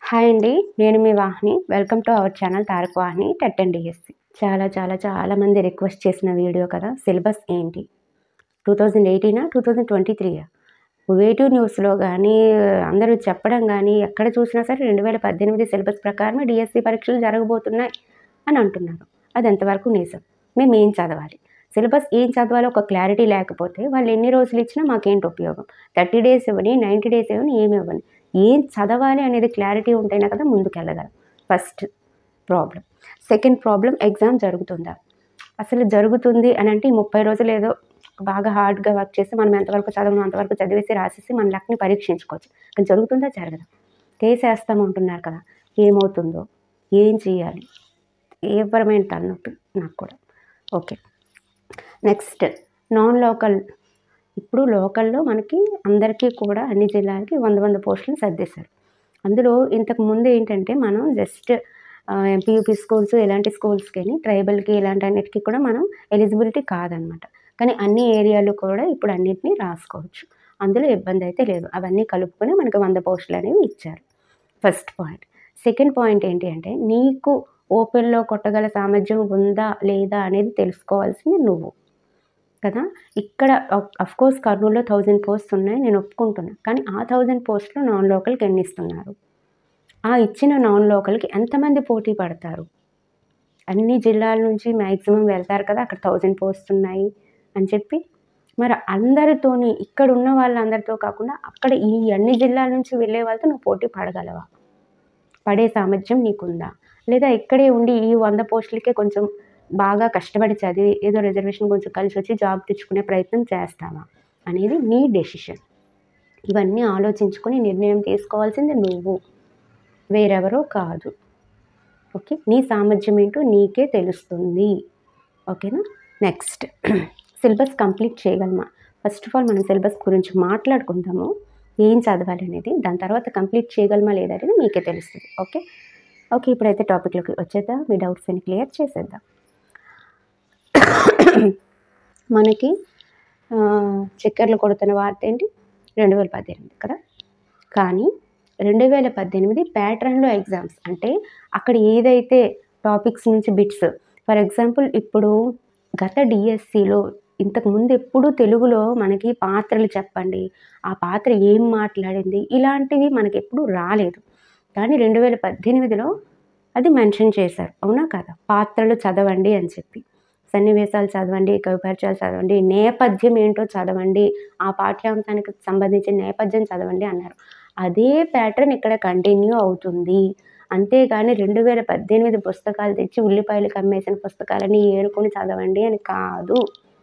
hi అండి నేను మీ Vahini welcome to our channel Tarak Vahini TET and DSC చాలా చాలా చాలా మంది రిక్వెస్ట్ చేసిన వీడియో కదా సిలబస్ ఏంటి టూ థౌజండ్ ఎయిటీనా టూ థౌజండ్ ట్వంటీ త్రీయా వేటూ న్యూస్లో కానీ అందరూ చెప్పడం కానీ ఎక్కడ చూసినా సరే రెండు వేల పద్దెనిమిది సిలబస్ ప్రకారమే డిఎస్సి పరీక్షలు జరగబోతున్నాయి అని అంటున్నారు అది ఎంతవరకు నిజం మేము ఏం చదవాలి సిలబస్ ఏం చదవాలో ఒక క్లారిటీ లేకపోతే వాళ్ళు ఎన్ని రోజులు ఇచ్చినా మాకేంటి ఉపయోగం థర్టీ డేస్ ఇవ్వని నైంటీ డేస్ ఇవ్వని ఏమి ఇవ్వని ఏం చదవాలి అనేది క్లారిటీ ఉంటేనే కదా ముందుకు వెళ్ళగలం first problem second problem exam జరుగుతుందా అసలు జరుగుతుంది అని అంటే ఈ ముప్పై రోజులు ఏదో బాగా హార్డ్గా వర్క్ చేసి మనం ఎంతవరకు చదవను అంతవరకు చదివేసి రాసేసి మన లక్ని పరీక్షించుకోవచ్చు కానీ జరుగుతుందా జరగదా కేసు వేస్తామంటున్నారు కదా ఏమవుతుందో ఏం చేయాలి తీవ్రమైన తలనొప్పి నాకు కూడా ఓకే నెక్స్ట్ నాన్ లోకల్ ఇప్పుడు లోకల్లో మనకి అందరికీ కూడా అన్ని జిల్లాలకి వంద వంద పోస్టులు సర్దేశారు అందులో ఇంతకు ముందు ఏంటంటే మనం జస్ట్ ఎంపీయూపీ స్కూల్స్ ఇలాంటి స్కూల్స్కి ట్రైబల్కి ఇలాంటి అన్నిటికీ కూడా మనం ఎలిజిబిలిటీ కాదనమాట కానీ అన్ని ఏరియాలు కూడా ఇప్పుడు అన్నిటినీ రాసుకోవచ్చు అందులో ఇబ్బంది అయితే లేదు అవన్నీ కలుపుకొని మనకి వంద పోస్టులు అనేవి ఇచ్చారు ఫస్ట్ పాయింట్ సెకండ్ పాయింట్ ఏంటి అంటే నీకు ఓపెన్లో కొట్టగల సామర్థ్యం ఉందా లేదా అనేది తెలుసుకోవాల్సింది నువ్వు కదా ఇక్కడ కోర్స్ కర్నూలులో థౌజండ్ పోస్ట్స్ ఉన్నాయి నేను ఒప్పుకుంటున్నా కానీ ఆ థౌజండ్ పోస్ట్లో నాన్ లోకల్కి ఎన్ని ఇస్తున్నారు ఆ ఇచ్చిన నాన్ లోకల్కి ఎంతమంది పోటీ పడతారు అన్ని జిల్లాల నుంచి మ్యాక్సిమం వెళ్తారు కదా అక్కడ థౌజండ్ పోస్ట్ ఉన్నాయి అని చెప్పి మరి అందరితోని ఇక్కడ ఉన్న వాళ్ళందరితో కాకుండా అక్కడ ఈ అన్ని జిల్లాల నుంచి వెళ్ళే వాళ్ళతో నువ్వు పోటీ పడగలవా పడే సామర్థ్యం నీకుందా లేదా ఇక్కడే ఉండి ఈ వంద పోస్టులకే కొంచెం బాగా కష్టపడి చదివి ఏదో రిజర్వేషన్ కొంచెం కలిసి వచ్చి జాబ్ తెచ్చుకునే ప్రయత్నం చేస్తావా అనేది నీ డెసిషన్ ఇవన్నీ ఆలోచించుకొని నిర్ణయం తీసుకోవాల్సింది నువ్వు వేరెవరో కాదు ఓకే నీ సామర్థ్యం ఏంటో నీకే తెలుస్తుంది ఓకేనా నెక్స్ట్ సిలబస్ కంప్లీట్ చేయగలమా ఫస్ట్ ఆఫ్ ఆల్ మనం సిలబస్ గురించి మాట్లాడుకుందాము ఏం చదవాలి అనేది దాని తర్వాత కంప్లీట్ చేయగలమా లేదా అనేది మీకే తెలుస్తుంది ఓకే ఓకే ఇప్పుడైతే టాపిక్లోకి వచ్చేద్దాం మీ డౌట్స్ అని క్లియర్ చేసేద్దాం మనకి చక్కెరలు కొడుతున్న వార్త ఏంటి రెండు వేల పద్దెనిమిది కదా కానీ రెండు వేల పద్దెనిమిది ప్యాటర్న్లో ఎగ్జామ్స్ అంటే అక్కడ ఏదైతే టాపిక్స్ నుంచి బిట్స్ ఫర్ ఎగ్జాంపుల్ ఇప్పుడు గత డిఎస్సిలో ఇంతకుముందు ఎప్పుడు తెలుగులో మనకి పాత్రలు చెప్పండి ఆ పాత్ర ఏం మాట్లాడింది ఇలాంటివి మనకి ఎప్పుడు రాలేదు కానీ రెండు వేల పద్దెనిమిదిలో అది మెన్షన్ చేశారు అవునా కదా పాత్రలు చదవండి అని చెప్పి సన్నివేశాలు చదవండి కవిపరిచయాలు చదవండి నేపథ్యం ఏంటో చదవండి ఆ పాఠ్యాంశానికి సంబంధించిన నేపథ్యం చదవండి అన్నారు అదే ప్యాటర్న్ ఇక్కడ కంటిన్యూ అవుతుంది అంతేగాని రెండు వేల పద్దెనిమిది పుస్తకాలు తెచ్చి ఉల్లిపాయలు కమ్మేసిన పుస్తకాలని ఏరుకొని చదవండి అని కాదు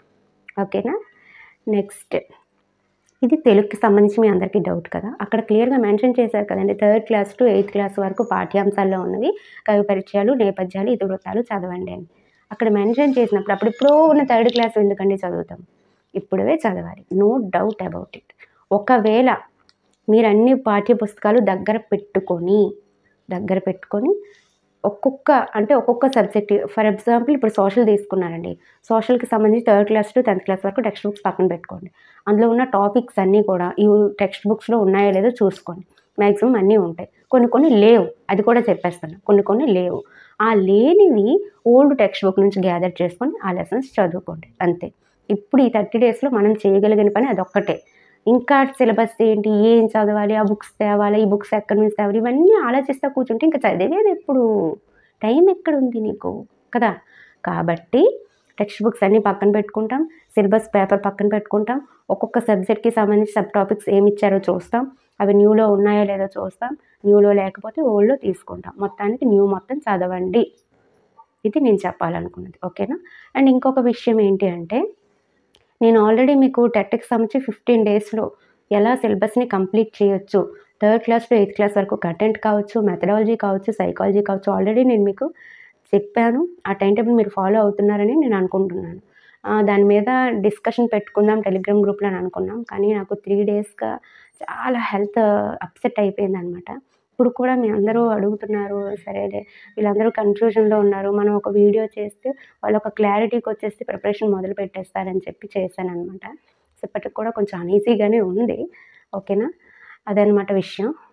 ఓకేనా నెక్స్ట్ ఇది తెలుగుకి సంబంధించి మీ అందరికీ డౌట్ కదా అక్కడ క్లియర్గా మెన్షన్ చేశారు కదండి third class to eighth class వరకు పాఠ్యాంశాల్లో ఉన్నవి కవి పరిచయాలు నేపథ్యాలు ఇతివృత్తాలు చదవండి అని అక్కడ మెన్షన్ చేసినప్పుడు అప్పుడు ఇప్పుడు ఉన్న థర్డ్ క్లాస్ ఎందుకండి చదువుతాం ఇప్పుడే చదవాలి నో డౌట్ అబౌట్ ఇట్ ఒకవేళ మీరు అన్ని పాఠ్య పుస్తకాలు దగ్గర పెట్టుకొని దగ్గర పెట్టుకొని ఒక్కొక్క అంటే ఒక్కొక్క సబ్జెక్ట్ ఫర్ ఎగ్జాంపుల్ ఇప్పుడు సోషల్ తీసుకున్నారండి సోషల్కి సంబంధించి third class to tenth class వరకు టెక్స్ట్ బుక్స్ పక్కన పెట్టుకోండి అందులో ఉన్న టాపిక్స్ అన్నీ కూడా ఈ టెక్స్ట్ బుక్స్లో ఉన్నాయో లేదో చూసుకోండి మ్యాక్సిమం అన్నీ ఉంటాయి కొన్ని కొన్ని లేవు అది కూడా చెప్పేస్తాను కొన్ని కొన్ని లేవు ఆ లేనివి ఓల్డ్ టెక్స్ట్ బుక్ నుంచి గ్యాదర్ చేసుకొని ఆ లెసన్స్ చదువుకోండి అంతే ఇప్పుడు ఈ థర్టీ డేస్లో మనం చేయగలిగిన పని అదొక్కటే ఇంకా సిలబస్ ఏంటి ఏం చదవాలి ఆ బుక్స్ తేవాలి ఈ బుక్స్ ఎక్కడి నుంచి తేవాలి ఇవన్నీ ఆలోచిస్తూ కూర్చుంటే ఇంకా చదివేది ఎప్పుడు టైం ఎక్కడ ఉంది నీకు కదా కాబట్టి టెక్స్ట్ బుక్స్ అన్నీ పక్కన పెట్టుకుంటాం సిలబస్ పేపర్ పక్కన పెట్టుకుంటాం ఒక్కొక్క సబ్జెక్ట్కి సంబంధించి సబ్ టాపిక్స్ ఏమి ఇచ్చారో చూస్తాం అవి న్యూలో ఉన్నాయో లేదో చూస్తాం న్యూలో లేకపోతే ఓల్డ్లో తీసుకుంటాం మొత్తానికి న్యూ మొత్తం చదవండి ఇది నేను చెప్పాలనుకున్నది ఓకేనా అండ్ ఇంకొక విషయం ఏంటి అంటే నేను ఆల్రెడీ మీకు టెట్కి సంబంధించి ఫిఫ్టీన్ డేస్లో ఎలా సిలబస్ని కంప్లీట్ చేయొచ్చు third class to eighth class వరకు కంటెంట్ కావచ్చు మెథడాలజీ కావచ్చు సైకాలజీ కావచ్చు ఆల్రెడీ నేను మీకు చెప్పాను ఆ టైం టేబుల్ మీరు ఫాలో అవుతున్నారని నేను అనుకుంటున్నాను దాని మీద డిస్కషన్ పెట్టుకుందాం టెలిగ్రామ్ గ్రూప్లో అని అనుకున్నాం కానీ నాకు త్రీ డేస్గా చాలా హెల్త్ అప్సెట్ అయిపోయింది అనమాట ఇప్పుడు కూడా మీ అందరూ అడుగుతున్నారు సరేలే వీళ్ళందరూ కన్ఫ్యూజన్లో ఉన్నారు మనం ఒక వీడియో చేస్తే వాళ్ళు ఒక క్లారిటీకి వచ్చేసి ప్రిపరేషన్ మొదలు పెట్టేస్తారని చెప్పి చేశాను అనమాట సో ఇప్పటికి కూడా కొంచెం అనీజీగానే ఉంది ఓకేనా అదనమాట విషయం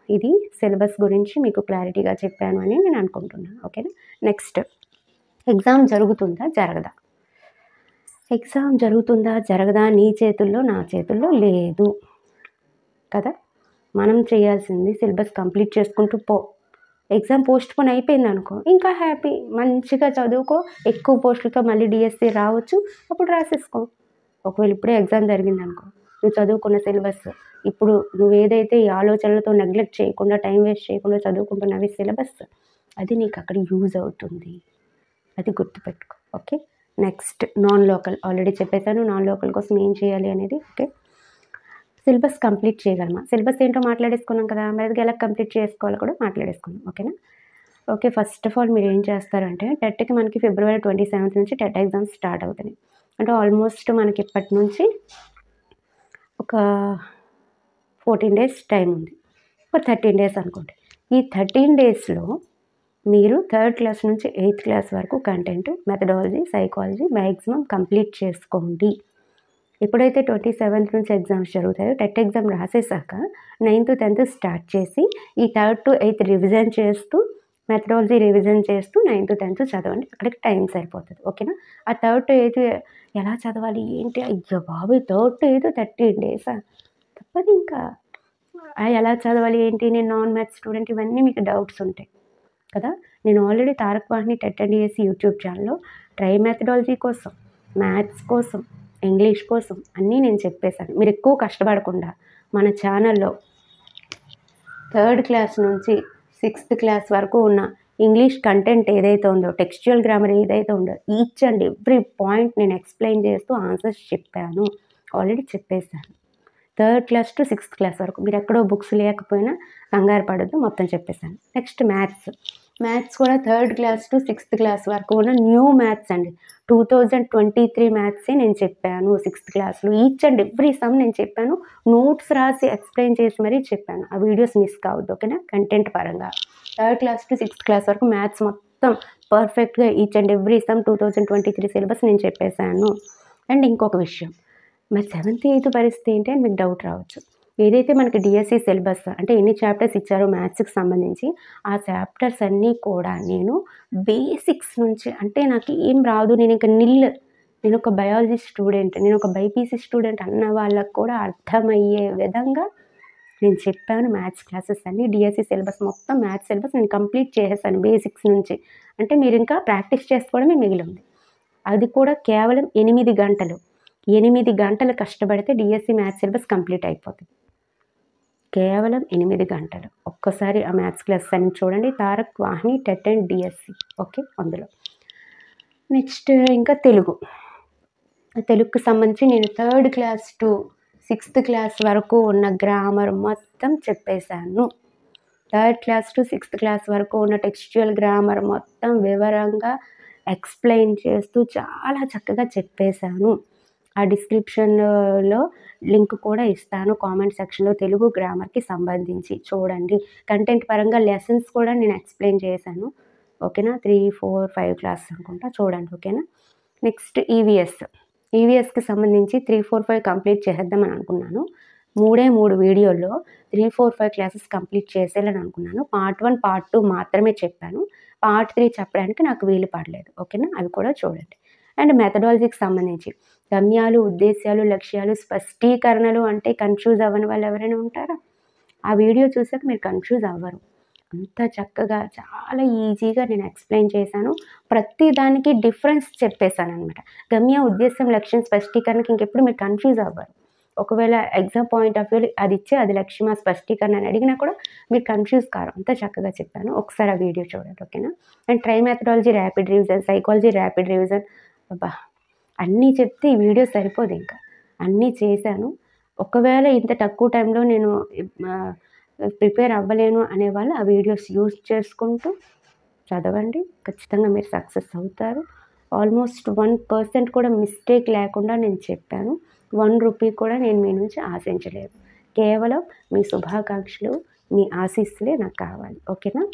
ఇది సిలబస్ గురించి మీకు క్లారిటీగా చెప్పాను అని నేను అనుకుంటున్నాను ఓకేనా నెక్స్ట్ ఎగ్జామ్ జరుగుతుందా జరగదా ఎగ్జామ్ జరుగుతుందా జరగదా నీ చేతుల్లో నా చేతుల్లో లేదు కదా మనం చేయాల్సింది సిలబస్ కంప్లీట్ చేసుకుంటూ పో ఎగ్జామ్ పోస్ట్ పోన్ అయిపోయింది అనుకో ఇంకా హ్యాపీ మంచిగా చదువుకో ఎక్కువ పోస్టులతో మళ్ళీ డిఎస్సి రావచ్చు అప్పుడు రాసేసుకో ఒకవేళ ఇప్పుడే ఎగ్జామ్ జరిగింది అనుకో నువ్వు చదువుకున్న సిలబస్ ఇప్పుడు నువ్వు ఏదైతే ఈ ఆలోచనలతో నెగ్లెక్ట్ చేయకుండా టైం వేస్ట్ చేయకుండా చదువుకుంటున్నవి సిలబస్ అది నీకు అక్కడ యూజ్ అవుతుంది అది గుర్తుపెట్టుకో okay next non local already చెప్పేశాను నాన్ లోకల్ కోసం ఏం చేయాలి అనేది ఓకే సిలబస్ కంప్లీట్ చేయగలమా సిలబస్ ఏంటో మాట్లాడేసుకున్నాం కదా మరి అది ఎలా కంప్లీట్ చేసుకోవాలో కూడా మాట్లాడేసుకున్నాం ఓకేనా ఓకే ఫస్ట్ ఆఫ్ ఆల్ మీరు ఏం చేస్తారంటే టెట్కి మనకి ఫిబ్రవరి ట్వంటీ సెవెంత్ నుంచి టెట్ ఎగ్జామ్స్ స్టార్ట్ అవుతున్నాయి అంటే ఆల్మోస్ట్ మనకి ఇప్పటి నుంచి ఒక ఫోర్టీన్ డేస్ టైం ఉంది ఒక థర్టీన్ డేస్ అనుకోండి ఈ థర్టీన్ డేస్లో మీరు థర్డ్ క్లాస్ నుంచి ఎయిత్ క్లాస్ వరకు content methodology psychology maximum complete చేసుకోండి ఎప్పుడైతే ట్వంటీ సెవెంత్ నుంచి ఎగ్జామ్స్ జరుగుతాయో టెట్ ఎగ్జామ్ రాసేసాక నైన్త్ టెన్త్ స్టార్ట్ చేసి ఈ థర్డ్ టు ఎయిత్ రివిజన్ చేస్తూ మెథడాలజీ రివిజన్ చేస్తూ నైన్త్ టెన్త్ చదవండి అక్కడికి టైం సరిపోతుంది ఓకేనా ఆ థర్డ్ టు ఎయిత్ ఎలా చదవాలి ఏంటి అయ్యో బాబు థర్డ్ టు ఎయిత్ థర్టీన్ డేసా తప్పదు ఇంకా ఆ ఎలా చదవాలి ఏంటి నేను నాన్ మ్యాథ్స్ స్టూడెంట్ ఇవన్నీ మీకు డౌట్స్ ఉంటాయి కదా నేను already Tarak Vahini TET and DSC YouTube ఛానల్లో ట్రై మెథడాలజీ కోసం మ్యాథ్స్ కోసం ఇంగ్లీష్ కోసం అన్నీ నేను చెప్పేశాను మీరు ఎక్కువ కష్టపడకుండా మన ఛానల్లో థర్డ్ క్లాస్ నుంచి సిక్స్త్ క్లాస్ వరకు ఉన్న ఇంగ్లీష్ కంటెంట్ ఏదైతే ఉందో టెక్స్చువల్ గ్రామర్ ఏదైతే ఉందో ఈచ్ అండ్ ఎవ్రీ పాయింట్ నేను ఎక్స్ప్లెయిన్ చేస్తూ ఆన్సర్స్ చెప్పాను ఆల్రెడీ చెప్పేశాను third class to sixth class వరకు మీరు ఎక్కడో బుక్స్ లేకపోయినా కంగారు పడద్దు మొత్తం చెప్పేశాను నెక్స్ట్ మ్యాథ్స్ మ్యాథ్స్ కూడా third class to sixth class వరకు ఉన్న న్యూ మ్యాథ్స్ అండి టూ థౌజండ్ ట్వంటీ త్రీ మ్యాథ్సే నేను చెప్పాను సిక్స్త్ క్లాస్లో ఈచ్ అండ్ ఎవ్రీ సమ్ నేను చెప్పాను నోట్స్ రాసి ఎక్స్ప్లెయిన్ చేసి మరీ చెప్పాను ఆ వీడియోస్ మిస్ కావద్దు ఓకేనా కంటెంట్ పరంగా third class to sixth class వరకు మ్యాథ్స్ మొత్తం పర్ఫెక్ట్గా each and every sum two thousand twenty three syllabus నేను చెప్పేశాను అండ్ ఇంకొక విషయం మరి సెవెంత్ ఎయిత్ పరిస్థితి ఏంటి అని మీకు డౌట్ రావచ్చు ఏదైతే మనకి డిఎస్సి సిలబస్ అంటే ఎన్ని చాప్టర్స్ ఇచ్చారో మ్యాథ్స్కి సంబంధించి ఆ చాప్టర్స్ అన్నీ కూడా నేను బేసిక్స్ నుంచి అంటే నాకు ఏం రాదు నేను ఇంకా నిల్ నేను ఒక బయాలజీ స్టూడెంట్ నేను ఒక బైపీసీ స్టూడెంట్ అన్న వాళ్ళకు కూడా అర్థమయ్యే విధంగా నేను చెప్పాను మ్యాథ్స్ క్లాసెస్ అన్ని డిఎస్సి సిలబస్ మొత్తం మ్యాథ్స్ సిలబస్ నేను కంప్లీట్ చేసేసాను బేసిక్స్ నుంచి అంటే మీరు ఇంకా ప్రాక్టీస్ చేసుకోవడమే మిగిలి ఉంది అది కూడా కేవలం ఎనిమిది గంటలు ఎనిమిది గంటలు కష్టపడితే డిఎస్సి మ్యాథ్స్ సిలబస్ కంప్లీట్ అయిపోతుంది కేవలం ఎనిమిది గంటలు ఒక్కసారి ఆ మ్యాథ్స్ క్లాస్ అని చూడండి Tarak Vahini TET and DSC okay అందులో నెక్స్ట్ ఇంకా తెలుగు తెలుగుకి సంబంధించి నేను third class to sixth class వరకు ఉన్న గ్రామర్ మొత్తం చెప్పేశాను third class to sixth class వరకు ఉన్న టెక్స్చువల్ గ్రామర్ మొత్తం వివరంగా ఎక్స్ప్లెయిన్ చేస్తూ చాలా చక్కగా చెప్పేశాను ఆ డిస్క్రిప్షన్లో లింక్ కూడా ఇస్తాను కామెంట్ సెక్షన్లో తెలుగు గ్రామర్కి సంబంధించి చూడండి కంటెంట్ పరంగా లెసన్స్ కూడా నేను ఎక్స్ప్లెయిన్ చేశాను ఓకేనా త్రీ ఫోర్ ఫైవ్ క్లాస్ అనుకుంటా చూడండి ఓకేనా నెక్స్ట్ ఈవీఎస్ ఈవీఎస్కి సంబంధించి త్రీ ఫోర్ ఫైవ్ కంప్లీట్ చేసేద్దామని అనుకున్నాను మూడే మూడు వీడియోల్లో three four five classes complete చేసేయాలని అనుకున్నాను పార్ట్ వన్ పార్ట్ టూ మాత్రమే చెప్పాను పార్ట్ త్రీ చెప్పడానికి నాకు వీలు పడలేదు ఓకేనా అవి కూడా చూడండి అండ్ మెథడాలజీకి సంబంధించి గమ్యాలు ఉద్దేశాలు లక్ష్యాలు స్పష్టీకరణలు అంటే కన్ఫ్యూజ్ అవ్వని వాళ్ళు ఎవరైనా ఉంటారా ఆ వీడియో చూసాక మీరు కన్ఫ్యూజ్ అవ్వరు అంత చక్కగా చాలా ఈజీగా నేను ఎక్స్ప్లెయిన్ చేశాను ప్రతి దానికి డిఫరెన్స్ చెప్పేశాను అనమాట గమ్య ఉద్దేశం లక్ష్యం స్పష్టీకరణకి ఇంకెప్పుడు మీరు కన్ఫ్యూజ్ అవ్వరు ఒకవేళ ఎగ్జామ్ పాయింట్ ఆఫ్ వ్యూ అది ఇచ్చే అది లక్ష్యమా స్పష్టీకరణ అని అడిగినా కూడా మీరు కన్ఫ్యూజ్ కారు అంత చక్కగా చెప్పాను ఒకసారి ఆ వీడియో చూడండి ఓకేనా and try methodology rapid revision psychology rapid revision అబ్బా అన్నీ చెప్తే ఈ వీడియో సరిపోదు ఇంకా అన్నీ చేశాను ఒకవేళ ఇంత తక్కువ టైంలో నేను ప్రిపేర్ అవ్వలేను అనే వాళ్ళు ఆ వీడియోస్ యూజ్ చేసుకుంటూ చదవండి ఖచ్చితంగా మీరు సక్సెస్ అవుతారు ఆల్మోస్ట్ వన్ పర్సెంట్ కూడా మిస్టేక్ లేకుండా నేను చెప్పాను వన్ రూపీ కూడా నేను మీ నుంచి ఆశించలేదు కేవలం మీ శుభాకాంక్షలు మీ ఆశీస్సులే నాకు కావాలి ఓకేనా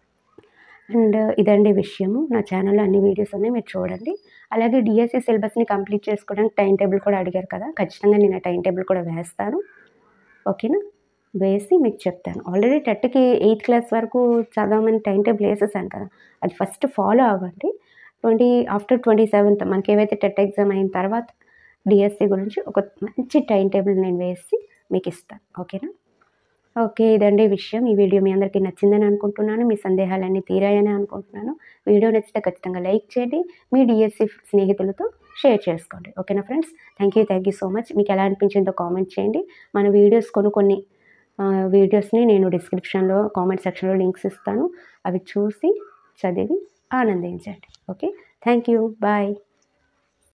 అండ్ ఇదండి విషయము నా ఛానల్లో అన్ని వీడియోస్ ఉన్నాయి మీరు చూడండి అలాగే డిఎస్సి సిలబస్ని కంప్లీట్ చేసుకోవడానికి టైం టేబుల్ కూడా అడిగారు కదా ఖచ్చితంగా నేను ఆ టైం టేబుల్ కూడా వేస్తాను ఓకేనా వేసి మీకు చెప్తాను ఆల్రెడీ టెట్కి ఎయిత్ క్లాస్ వరకు చదవమని టైం టేబుల్ వేసేసాను కదా అది ఫస్ట్ ఫాలో అవ్వండి ట్వంటీ ఆఫ్టర్ ట్వంటీ సెవెంత్ మనకి ఏవైతే టెట్ ఎగ్జామ్ అయిన తర్వాత డిఎస్సి గురించి ఒక మంచి టైం టేబుల్ నేను వేసి మీకు ఇస్తాను ఓకేనా ఓకే ఇదండి విషయం ఈ వీడియో మీ అందరికీ నచ్చిందని అనుకుంటున్నాను మీ సందేహాలన్నీ తీరాయని అనుకుంటున్నాను వీడియో నచ్చితే ఖచ్చితంగా లైక్ చేయండి మీ డిఎస్సి స్నేహితులతో షేర్ చేసుకోండి ఓకేనా friends thank you thank you so much మీకు ఎలా అనిపించిందో కామెంట్ చేయండి మన వీడియోస్ కొన్ని కొన్ని ఆ, వీడియోస్ని నేను డిస్క్రిప్షన్లో కామెంట్ సెక్షన్లో లింక్స్ ఇస్తాను అవి చూసి చదివి ఆనందించండి ఓకే థ్యాంక్ యూ బాయ్